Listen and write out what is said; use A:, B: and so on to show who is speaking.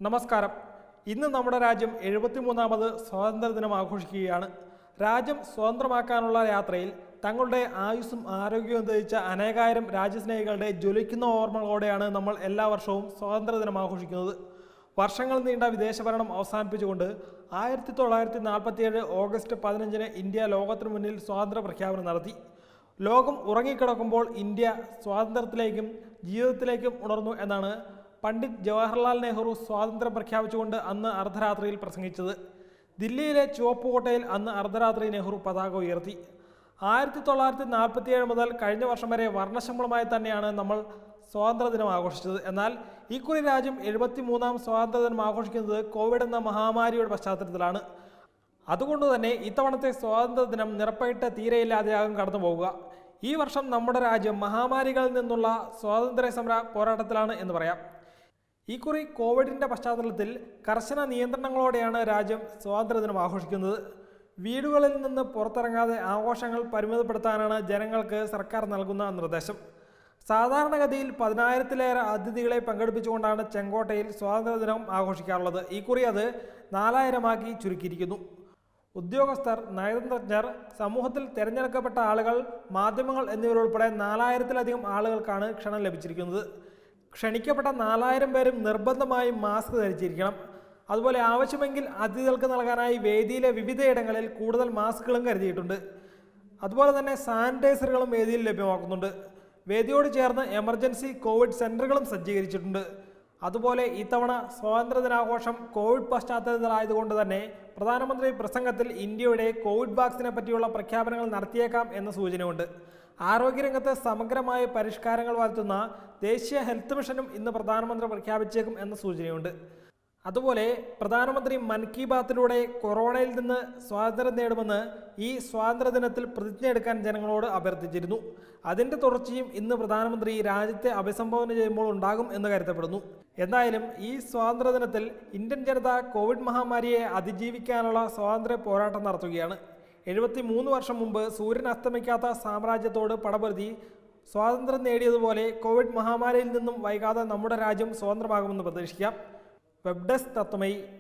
A: നമസ്കാരം ഇന്ന് നമ്മുടെ രാജ്യം എഴുപത്തിമൂന്നാമത് സ്വാതന്ത്ര്യ ദിനം ആഘോഷിക്കുകയാണ് രാജ്യം സ്വതന്ത്രമാക്കാനുള്ള യാത്രയിൽ തങ്ങളുടെ ആയുസ്സും ആരോഗ്യവും ധരിച്ച അനേകായിരം രാജ്യസ്നേഹികളുടെ ജ്വലിക്കുന്ന ഓർമ്മകളോടെയാണ് നമ്മൾ എല്ലാ വർഷവും സ്വാതന്ത്ര്യ ദിനം ആഘോഷിക്കുന്നത് വർഷങ്ങൾ നീണ്ട വിദേശഭരണം അവസാനിപ്പിച്ചുകൊണ്ട് ആയിരത്തി തൊള്ളായിരത്തി നാൽപ്പത്തിയേഴ് ഓഗസ്റ്റ് പതിനഞ്ചിന് ഇന്ത്യ ലോകത്തിനു മുന്നിൽ സ്വാതന്ത്ര്യ പ്രഖ്യാപനം നടത്തി ലോകം ഉറങ്ങിക്കിടക്കുമ്പോൾ ഇന്ത്യ സ്വാതന്ത്ര്യത്തിലേക്കും ജീവിതത്തിലേക്കും ഉണർന്നു എന്നാണ് പണ്ഡിറ്റ് ജവഹർലാൽ നെഹ്റു സ്വാതന്ത്ര്യം പ്രഖ്യാപിച്ചുകൊണ്ട് അന്ന് അർദ്ധരാത്രിയിൽ പ്രസംഗിച്ചത് ദില്ലിയിലെ ചുവപ്പുകോട്ടയിൽ അന്ന് അർദ്ധരാത്രി നെഹ്റു പതാക ഉയർത്തി ആയിരത്തി തൊള്ളായിരത്തി നാൽപ്പത്തിയേഴ് മുതൽ കഴിഞ്ഞ വർഷം വരെ വർണ്ണശമ്പളമായി തന്നെയാണ് നമ്മൾ സ്വാതന്ത്ര്യദിനം ആഘോഷിച്ചത് എന്നാൽ ഇക്കുറി രാജ്യം എഴുപത്തി മൂന്നാം സ്വാതന്ത്ര്യദിനം ആഘോഷിക്കുന്നത് കോവിഡ് എന്ന മഹാമാരിയുടെ പശ്ചാത്തലത്തിലാണ് അതുകൊണ്ട് തന്നെ ഇത്തവണത്തെ സ്വാതന്ത്ര്യ ദിനം നിറപ്പായിട്ട് തീരെയില്ലാതെയാകും കടന്നു പോവുക ഈ വർഷം നമ്മുടെ രാജ്യം മഹാമാരികളിൽ നിന്നുള്ള സ്വാതന്ത്ര്യ സമര പോരാട്ടത്തിലാണ് എന്ന് പറയാം ഇക്കുറി കോവിഡിന്റെ പശ്ചാത്തലത്തിൽ കർശന നിയന്ത്രണങ്ങളോടെയാണ് രാജ്യം സ്വാതന്ത്ര്യദിനം ആഘോഷിക്കുന്നത് വീടുകളിൽ നിന്ന് പുറത്തിറങ്ങാതെ ആഘോഷങ്ങൾ പരിമിതപ്പെടുത്താനാണ് ജനങ്ങൾക്ക് സർക്കാർ നൽകുന്ന നിർദ്ദേശം സാധാരണഗതിയിൽ പതിനായിരത്തിലേറെ അതിഥികളെ പങ്കെടുപ്പിച്ചുകൊണ്ടാണ് ചെങ്കോട്ടയിൽ സ്വാതന്ത്ര്യദിനം ആഘോഷിക്കാറുള്ളത് ഇക്കുറി അത് നാലായിരമാക്കി ചുരുക്കിയിരിക്കുന്നു ഉദ്യോഗസ്ഥർ നയതന്ത്രജ്ഞർ സമൂഹത്തിൽ തിരഞ്ഞെടുക്കപ്പെട്ട ആളുകൾ മാധ്യമങ്ങൾ എന്നിവരുൾപ്പെടെ നാലായിരത്തിലധികം ആളുകൾക്കാണ് ക്ഷണം ലഭിച്ചിരിക്കുന്നത് ക്ഷണിക്കപ്പെട്ട നാലായിരം പേരും നിർബന്ധമായും മാസ്ക് ധരിച്ചിരിക്കണം അതുപോലെ ആവശ്യമെങ്കിൽ അതിഥികൾക്ക് നൽകാനായി വേദിയിലെ വിവിധയിടങ്ങളിൽ കൂടുതൽ മാസ്കുകളും കരുതിയിട്ടുണ്ട് അതുപോലെ തന്നെ സാനിറ്റൈസറുകളും വേദിയിൽ ലഭ്യമാക്കുന്നുണ്ട് വേദിയോട് ചേർന്ന് എമർജൻസി കോവിഡ് സെന്ററുകളും സജ്ജീകരിച്ചിട്ടുണ്ട് അതുപോലെ ഇത്തവണ സ്വാതന്ത്ര്യദിനാഘോഷം കോവിഡ് പശ്ചാത്തലത്തിലായതുകൊണ്ട് തന്നെ പ്രധാനമന്ത്രി പ്രസംഗത്തിൽ ഇന്ത്യയുടെ കോവിഡ് വാക്സിനെ പറ്റിയുള്ള പ്രഖ്യാപനങ്ങൾ നടത്തിയേക്കാം എന്ന സൂചനയുണ്ട് ആരോഗ്യരംഗത്ത് സമഗ്രമായ പരിഷ്കാരങ്ങൾ വരുത്തുന്ന ദേശീയ ഹെൽത്ത് മിഷനും ഇന്ന് പ്രധാനമന്ത്രി പ്രഖ്യാപിച്ചേക്കും എന്ന സൂചനയുണ്ട് അതുപോലെ പ്രധാനമന്ത്രി മൻ കി ബാത്തിലൂടെ കൊറോണയിൽ നിന്ന് സ്വാതന്ത്ര്യം നേടുമെന്ന് ഈ സ്വാതന്ത്ര്യ ദിനത്തിൽ പ്രതിജ്ഞയെടുക്കാൻ ജനങ്ങളോട് അഭ്യർത്ഥിച്ചിരുന്നു അതിന്റെ തുടർച്ചയും ഇന്ന് പ്രധാനമന്ത്രി രാജ്യത്തെ അഭിസംബോധന ചെയ്യുമ്പോൾ ഉണ്ടാകും എന്ന് കരുതപ്പെടുന്നു എന്തായാലും ഈ സ്വാതന്ത്ര്യ ദിനത്തിൽ ഇന്ത്യൻ ജനത കോവിഡ് മഹാമാരിയെ അതിജീവിക്കാനുള്ള സ്വാതന്ത്ര്യ പോരാട്ടം നടത്തുകയാണ് എഴുപത്തി മൂന്ന് വർഷം മുമ്പ് സൂര്യൻ അസ്തമിക്കാത്ത സാമ്രാജ്യത്തോട് പടപൊരുതി സ്വാതന്ത്ര്യം നേടിയതുപോലെ കോവിഡ് മഹാമാരിയിൽ നിന്നും വൈകാതെ നമ്മുടെ രാജ്യം സ്വതന്ത്രമാകുമെന്ന് പ്രതീക്ഷിക്കാം വെബ് ഡെസ്ക് തത്വമൈ